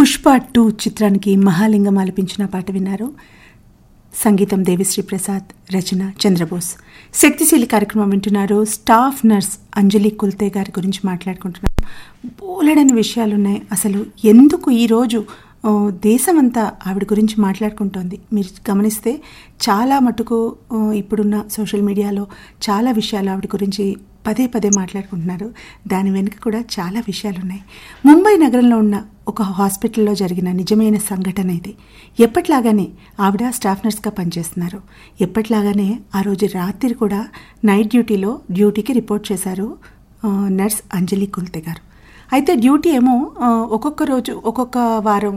Pushpa two చిత్రానికి మహాలింగం ఆలపించిన పాట విన్నారు సంగీతం దేవిశ్రీ ప్రసాద్ రచన చంద్రబోస్ శక్తిశీలి కార్యక్రమం వింటున్నారు స్టాఫ్ నర్స్ అంజలి కుల్తే గారి గురించి మాట్లాడుకుంటున్నాం బోలెడని విషయాలున్నాయి అసలు ఎందుకు ఈరోజు ఆ, దేశమంతా ఆవిడ గురించి మాట్లాడుకుంటోంది మీరు గమనిస్తే చాలా మటుకు ఆ, ఇప్పుడున్న సోషల్ మీడియాలో చాలా విషయాలు ఆవిడ గురించి పదే పదే మాట్లాడుకుంటున్నారు దాని వెనుక కూడా చాలా విషయాలు ఉన్నాయి ముంబై నగరంలో ఉన్న ఒక హాస్పిటల్లో జరిగిన నిజమైన సంఘటన ఇది ఎప్పట్లాగానే ఆవిడ స్టాఫ్ నర్స్గా పనిచేస్తున్నారు ఎప్పట్లాగానే ఆ రోజు రాత్రి కూడా నైట్ డ్యూటీలో డ్యూటీకి రిపోర్ట్ చేశారు ఆ, నర్స్ అంజలి కుల్తే గారు అయితే డ్యూటీ ఏమో ఆ, ఒక్కొక్క రోజు ఒక్కొక్క వారం